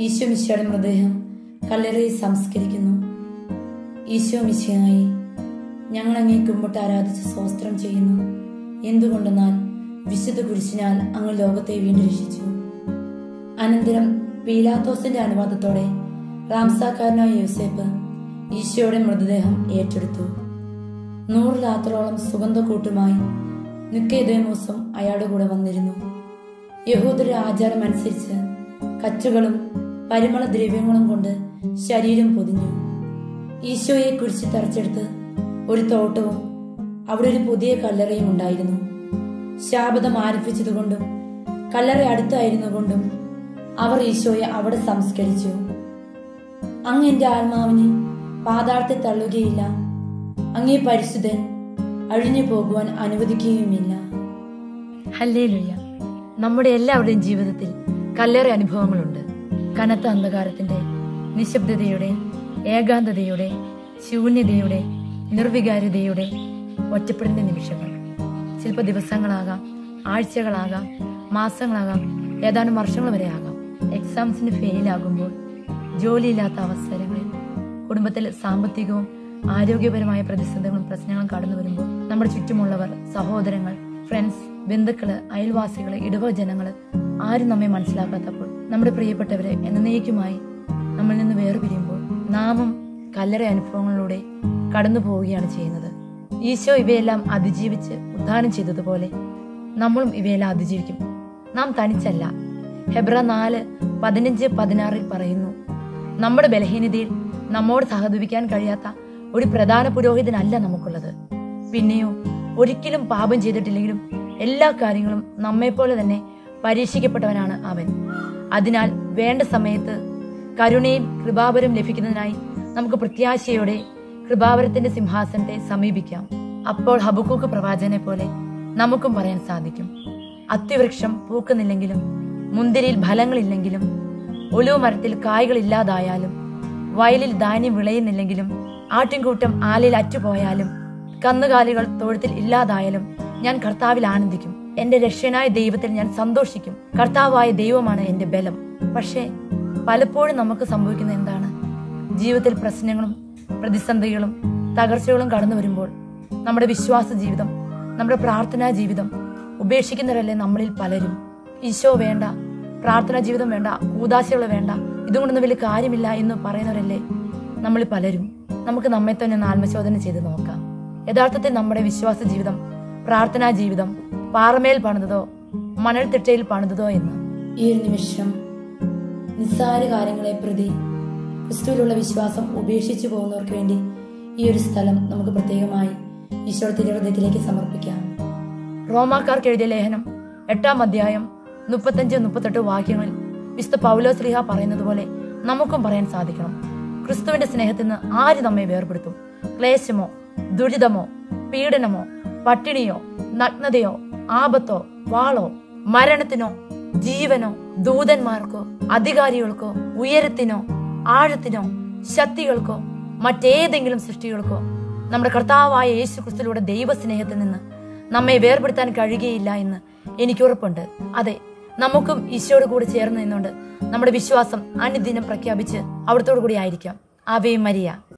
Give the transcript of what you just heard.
ഈശോ മിശിയുടെ മൃതദേഹം കല്ലറയിൽ സംസ്കരിക്കുന്നു ഈശോ മിശിയായി ഞങ്ങൾ അങ്ങേ കുമ്പിട്ട് ആരാധിച്ച് സ്വസ്ത്രം ചെയ്യുന്നു എന്തുകൊണ്ടെന്നാൽ വിശുദ്ധ കുരിശിനാൽ അങ്ങ് ലോകത്തെ വീണ്ടും രക്ഷിച്ചു അനന്തരം പീലാത്തോസിന്റെ അനുവാദത്തോടെ റാംസാക്കാരനായ യോസേപ്പ് ഈശോയുടെ മൃതദേഹം ഏറ്റെടുത്തു നൂറ് രാത്രോളം സുഗന്ധക്കൂട്ടുമായി നിക്കേതേമോസം അയാളുടെ കൂടെ വന്നിരുന്നു യഹൂദരുടെ ആചാരം അനുസരിച്ച് കച്ചുകളും പരിമള ദ്രവ്യങ്ങളും കൊണ്ട് ശരീരം പൊതിഞ്ഞു ഈശോയെ കുരിശി തറച്ചെടുത്ത് ഒരു തോട്ടവും അവിടെ ഒരു പുതിയ കല്ലറയും ഉണ്ടായിരുന്നു ശാപതം ആരംഭിച്ചതുകൊണ്ടും കല്ലറ അടുത്തായിരുന്നുകൊണ്ടും അവർ ഈശോയെ അവിടെ സംസ്കരിച്ചു അങ്ങ് എന്റെ ആത്മാവിനെ പാതാളത്തെ തള്ളുകയില്ല അങ്ങേ പരിശുദ്ധൻ അഴിഞ്ഞു പോകുവാൻ അനുവദിക്കുകയുമില്ല ഹല്ലേലുയ്യ നമ്മുടെ എല്ലാവരുടെയും ജീവിതത്തിൽ കല്ലേറെ അനുഭവങ്ങളുണ്ട് കനത്ത അന്ധകാരത്തിന്റെ നിശബ്ദതയുടെ ഏകാന്തതയുടെ ശൂന്യതയുടെ നിർവികാര്യതയുടെ ഒറ്റപ്പെടലിന്റെ നിമിഷങ്ങൾ ചിലപ്പോൾ ദിവസങ്ങളാകാം ആഴ്ചകളാകാം മാസങ്ങളാകാം ഏതാനും വർഷങ്ങൾ വരെ ആകാം എക്സാംസിന് ഫെയിലാകുമ്പോൾ ജോലിയില്ലാത്ത അവസരങ്ങളിൽ കുടുംബത്തിൽ സാമ്പത്തികവും ആരോഗ്യപരമായ പ്രതിസന്ധികളും പ്രശ്നങ്ങളും കടന്നു വരുമ്പോൾ നമ്മുടെ ചുറ്റുമുള്ളവർ സഹോദരങ്ങൾ ഫ്രണ്ട്സ് ബന്ധുക്കള് അയൽവാസികള് ഇടവജനങ്ങള് ആരും നമ്മെ മനസ്സിലാക്കാത്തപ്പോൾ നമ്മുടെ പ്രിയപ്പെട്ടവരെ എന്നേക്കുമായി നമ്മളിൽ നിന്ന് വേർപിരിയുമ്പോൾ നാമും കല്ലറ അനുഭവങ്ങളിലൂടെ കടന്നു പോവുകയാണ് ചെയ്യുന്നത് ഈശോ ഇവയെല്ലാം അതിജീവിച്ച് ഉദ്ധാനം ചെയ്തതുപോലെ നമ്മളും ഇവയെല്ലാം അതിജീവിക്കും നാം തനിച്ചല്ല ഹെബ്ര നാല് പതിനഞ്ച് പതിനാറിൽ പറയുന്നു നമ്മുടെ ബലഹീനതയിൽ നമ്മോട് സഹതപിക്കാൻ കഴിയാത്ത ഒരു പ്രധാന പുരോഹിതനല്ല നമുക്കുള്ളത് പിന്നെയോ ഒരിക്കലും പാപം ചെയ്തിട്ടില്ലെങ്കിലും എല്ലാ കാര്യങ്ങളും നമ്മെപ്പോലെ തന്നെ പരീക്ഷിക്കപ്പെട്ടവനാണ് അവൻ അതിനാൽ വേണ്ട സമയത്ത് കരുണയും കൃപാവരം ലഭിക്കുന്നതിനായി നമുക്ക് പ്രത്യാശയോടെ കൃപാവരത്തിന്റെ സിംഹാസനത്തെ സമീപിക്കാം അപ്പോൾ ഹബക്കൂക്ക് പ്രവാചനെ പോലെ നമുക്കും പറയാൻ സാധിക്കും അത്തിവൃക്ഷം പൂക്കുന്നില്ലെങ്കിലും മുന്തിരിയിൽ ഫലങ്ങളില്ലെങ്കിലും ഒലിവ് മരത്തിൽ കായ്കളില്ലാതായാലും വയലിൽ ധാന്യം വിളയുന്നില്ലെങ്കിലും ആട്ടിൻകൂട്ടം ആലയിൽ അറ്റുപോയാലും കന്നുകാലികൾ തൊഴുത്തിൽ ഇല്ലാതായാലും ഞാൻ കർത്താവിൽ ആനന്ദിക്കും എന്റെ രക്ഷനായ ദൈവത്തിൽ ഞാൻ സന്തോഷിക്കും കർത്താവായ ദൈവമാണ് എന്റെ ബലം പക്ഷേ പലപ്പോഴും നമുക്ക് സംഭവിക്കുന്ന എന്താണ് ജീവിതത്തിൽ പ്രശ്നങ്ങളും പ്രതിസന്ധികളും തകർച്ചകളും കടന്നു വരുമ്പോൾ നമ്മുടെ വിശ്വാസ ജീവിതം നമ്മുടെ പ്രാർത്ഥനാ ജീവിതം ഉപേക്ഷിക്കുന്നവരല്ലേ നമ്മളിൽ പലരും ഈശോ വേണ്ട പ്രാർത്ഥനാ ജീവിതം വേണ്ട കൂതാശകൾ വേണ്ട ഇതുകൊണ്ടൊന്നും വലിയ കാര്യമില്ല എന്ന് പറയുന്നവരല്ലേ നമ്മളിൽ പലരും നമുക്ക് നമ്മെ തന്നെ ഒന്ന് ആത്മശോധന ചെയ്ത് നോക്കാം യഥാർത്ഥത്തിൽ നമ്മുടെ വിശ്വാസ ജീവിതം പ്രാർത്ഥനാ ജീവിതം പാറമേൽ പണിതതോ മണൽത്തിട്ടയിൽ പണിതതോ എന്ന് ഈ ഒരു നിമിഷം നിസ്സാര കാര്യങ്ങളെ പ്രതി ക്രിസ്തുവിലുള്ള വിശ്വാസം ഉപേക്ഷിച്ചു പോകുന്നവർക്ക് വേണ്ടി ഈ ഒരു സ്ഥലം നമുക്ക് പ്രത്യേകമായി ഈശോയുടെ തിരുഹൃദയത്തിലേക്ക് സമർപ്പിക്കാം റോമാക്കാർക്ക് എഴുതിയ ലേഖനം എട്ടാം അധ്യായം മുപ്പത്തഞ്ച് മുപ്പത്തെട്ട് വാക്യങ്ങളിൽ വിശുദ്ധ പൗലോസ്ലിഹ പറയുന്നത് പോലെ നമുക്കും പറയാൻ സാധിക്കണം ക്രിസ്തുവിന്റെ സ്നേഹത്തിൽ നിന്ന് ആര് നമ്മെ വേർപെടുത്തും ക്ലേശമോ ദുരിതമോ പീഡനമോ പട്ടിണിയോ നഗ്നതയോ ആപത്തോ വാളോ മരണത്തിനോ ജീവനോ ദൂതന്മാർക്കോ അധികാരികൾക്കോ ഉയരത്തിനോ ആഴത്തിനോ ശക്തികൾക്കോ മറ്റേതെങ്കിലും സൃഷ്ടികൾക്കോ നമ്മുടെ കർത്താവായ യേശു ക്രിസ്തുവിലൂടെ ദൈവസ്നേഹത്തിൽ നിന്ന് നമ്മെ വേർപെടുത്താൻ കഴിയുകയില്ല എന്ന് എനിക്ക് ഉറപ്പുണ്ട് അതെ നമുക്കും ഈശോയോട് കൂടി ചേർന്ന് നിന്നുകൊണ്ട് നമ്മുടെ വിശ്വാസം അനുദിനം പ്രഖ്യാപിച്ച് അവിടത്തോടു കൂടി ആയിരിക്കാം ആവേ മരിയ